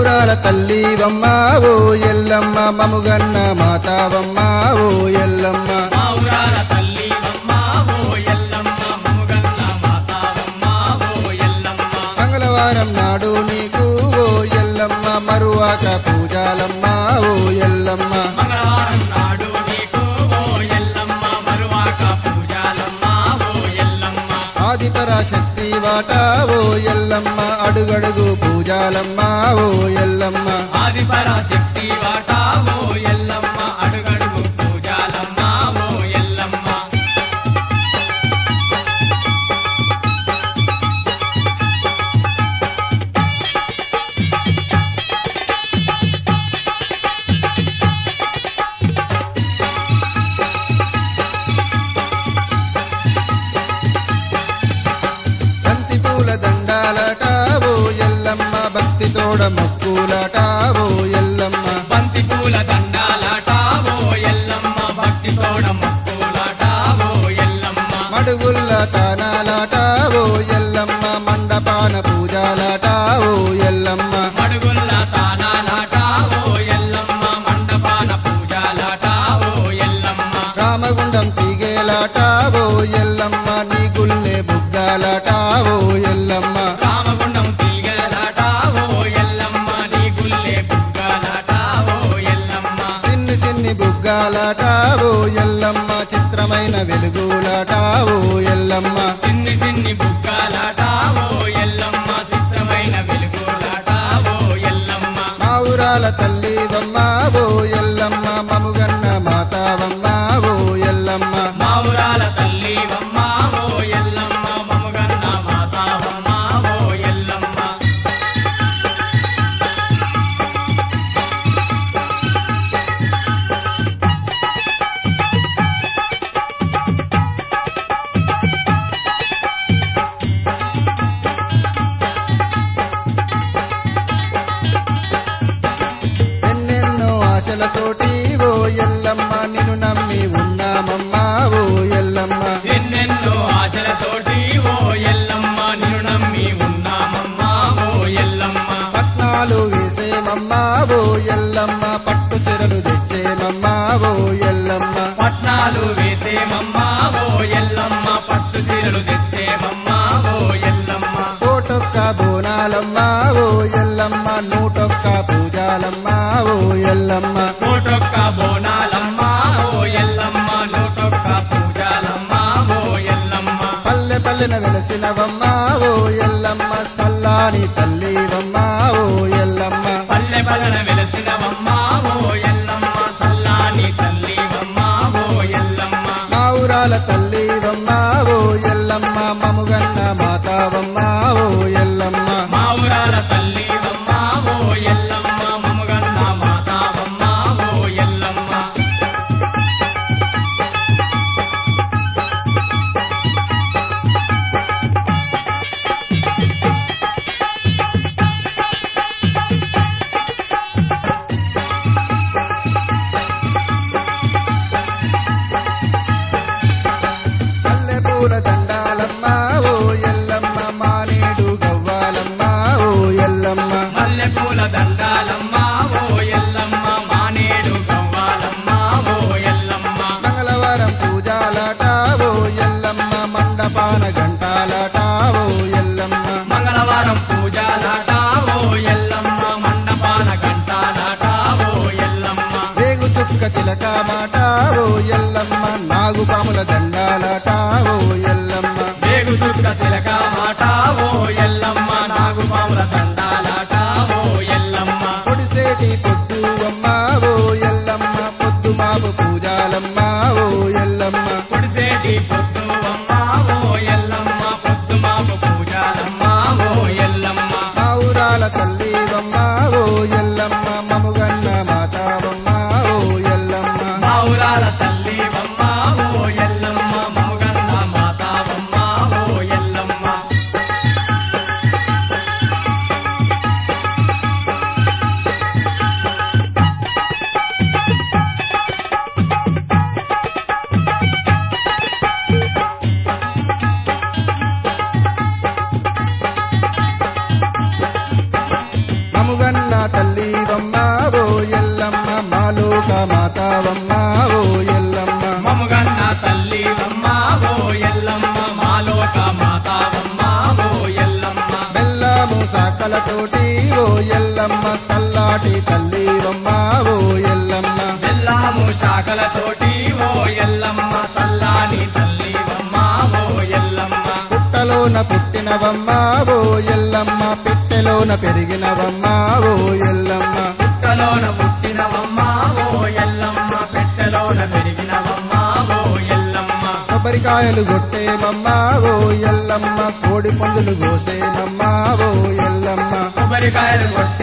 ఊరాల తల్లివమ్మ ఓ ఎల్లమ్మ మముగన్న మాతావమ్మ ఓ ఎల్లమ్మ మా ఊరాల తల్లివమ్మ ఓ ఎల్లమ్మ మముగన్న మాతావమ్మ ఓ ఎల్లమ్మ మంగళవారం నాడు నీకు ఓ ఎల్లమ్మ మరువాక పూజాలమ్మ ఓ ఎల్లమ్మ మంగళవారం నాడు నీకు ఓ ఎల్లమ్మ మరువాక పూజాలమ్మ ఓ ఎల్లమ్మ ఆదిపరాశక్తి వాట ఓ ఎల్లమ్మ అడుగడుగు పూజాలమ్మ ఓ ఎల్లమ్మ ఆదిపరాశక్తి వాట ఓ ఎల్లమ్మ అడుగడుగు పూజాలమ్మ ఓ ఎల్లమ్మ బంతి పూల దండాలట ఓ ఎల్లమ్మ భక్తి తోడ మొక్కులట ఓ ఎల్లమ్మ బంతి పూల దండాలాట ఓ ఎల్లమ్మ భక్తి తోడ మొక్కులాట ఓ ఎల్లమ్మ మడుగుల్ల తానాలాట ఓ ఎల్లమ్మ మండపాన పూజాలాట ఓ ఎల్లమ్మ మడుగుల్ల తానాలాట ఓ ఎల్లమ్మ మండపాన పూజాలాట ఓ ఎల్లమ్మ రామగుండం తీగేలాట ఓ ఎల్లమ్మ నీ గుల్లె బుగ్గాలాట ఓ ఎల్లమ్మ రామగుండం తీగలాట ఓ ఎల్లమ్మ నీ గుల్లే బుగ్గలాట ఓ ఎల్లమ్మ సిన్ని సిన్ని బుగ్గాలాట ఓ ఎల్లమ్మ చిత్రమైన వెలుగులాట ఓ ఎల్లమ్మ సిన్ని సిన్ని బుగ్గలాట ఓ ఎల్లమ్మ చిత్రమైన వెలుగులాట ఓ ఎల్లమ్మ మా ఊరాల తల్లివమ్మ ఓ ఎల్లమ్మ మముగన్న మాతావమ్మ ఓ ఎల్లమ్మ మా ఊరాల తల్లివమ్మ ఓ ఎల్లమ్మ మముగన్న మాతావమ్మ ఓ ఎల్లమ్మ ఎన్నెన్నో ఆశలతోటి ఓ ఎల్లమ్మ నిన్ను నమ్మి ఉన్నామమ్మా ఓ ఎల్లమ్మ ఎన్నెన్నో ఆశలతోటి ఓ ఎల్లమ్మ నిన్ను నమ్మి ఉన్నామమ్మా ఓ ఎల్లమ్మ పట్నాలు వేసేమమ్మా ఓ ఎల్లమ్మ పట్టు చెరలు తెచ్చేమమ్మా ఓ ఎల్లమ్మ పట్నాలు వేసేమమ్మా ఓ ఎల్లమ్మ పట్టు చీరలు తెచ్చేమమ్మా ఓ ఎల్లమ్మ కోటొక్క బోనాలమ్మ ఓ ఎల్లమ్మ నూటొక్క పూజాలమ్మ ఓ ఎల్లమ్మ కోటొక్క బోనాలమ్మా ఓ ఎల్లమ్మ నూటొక్క పూజాలమ్మా ఓ ఎల్లమ్మ పల్లె పల్లెన వెలసినవమ్మ ఓ ఎల్లమ్మ సల్లాని తల్లివమ్మ ఓ ఎల్లమ్మ పల్లె పల్లెన వెలసినవమ్మా ఓ ఎల్లమ్మ సల్లాని తల్లివమ్మా ఓ ఎల్లమ్మ మా ఊరాల తల్లివమ్మ ఓ ఎల్లమ్మ మముగన్న మాతావమ్మ ఓ ఎల్లమ్మ మా ఊరాల తల్లివమ్మా ఓ ఎల్లమ్మ మముగన్న మాతావమ్మా ఓ ఎల్లమ్మ పల్లె పూల దండాలమ్మ ఓ ఎల్లమ్మ మానేడు గవ్వాలమ్మ ఓ ఎల్లమ్మ మల్లెపూల దండాలమ్మా ఓ ఎల్లమ్మ మానేడు గవ్వాలమ్మా ఓ ఎల్లమ్మ మంగళవారం పూజాలాట ఓ ఎల్లమ్మ మండపాన గంటాలాట ఓ ఎల్లమ్మ మంగళవారం పూజాలాట ఓ ఎల్లమ్మ మండపాన గంటాలాట ఓ ఎల్లమ్మ వేగు చుక్క చిలక మాట ఓ ఎల్లమ్మ నాగుపాముల దండాలాట ఓ ఎల్లమ్మ వేగు చుక్క తిలక మాట ఓ ఎల్లమ్మ నాగుపాముల దండాలాట ఓ ఎల్లమ్మ పొడిసేటి పొద్దు అమ్మ ఓ ఎల్లమ్మ పొద్దు మాపు పూజాలమ్మ ఓ ఎల్లమ్మ పొడిసేటి పొద్దు అమ్మ ఓ ఎల్లమ్మ పొద్దు మాపు పూజాలమ్మ ఓ ఎల్లమ్మ మా ఊరాల తల్లివమ్మ ఓ ఎల్లమ్మ మముగన్న మాతావమ్మ ఓ ఎల్లమ్మ మా ఊరాల తల్లివమ్మ ఓ ఎల్లమ్మ మముగన్న మాతావమ్మ ఓ ఎల్లమ్మ తల్లివమ్మ ఓ ఎల్లమ్మ మాలోక మాతావమ్మ ఓ ఎల్లమ్మ మముగన్న తల్లివమ్మ ఓ ఎల్లమ్మ మాలోక మాతావమ్మ ఓ ఎల్లమ్మ బెల్లము సాకలతోటి ఓ ఎల్లమ్మ సల్లాటి తల్లివమ్మ ఓ ఎల్లమ్మ బెల్లము శాఖల తోటి ఓ ఎల్లమ్మ సల్లాని తల్లివమ్మ ఓ ఎల్లమ్మ పుట్టలోన పుట్టినవమ్మ ఓ ఎల్లమ్మ పెట్టెలోన పెరిగినవమ్మ ఓ ఎల్లమ్మ పుట్టలోన పుట్టినవమ్మ ఓ ఎల్లమ్మ పెట్టెలోన పెరిగినవమ్మ ఓ ఎల్లమ్మ కొబ్బరికాయలు కొట్టేమమ్మ ఓ ఎల్లమ్మ కోడి పందులు కోసేమమ్మ ఓ ఎల్లమ్మ కొబ్బరికాయలు కొట్ట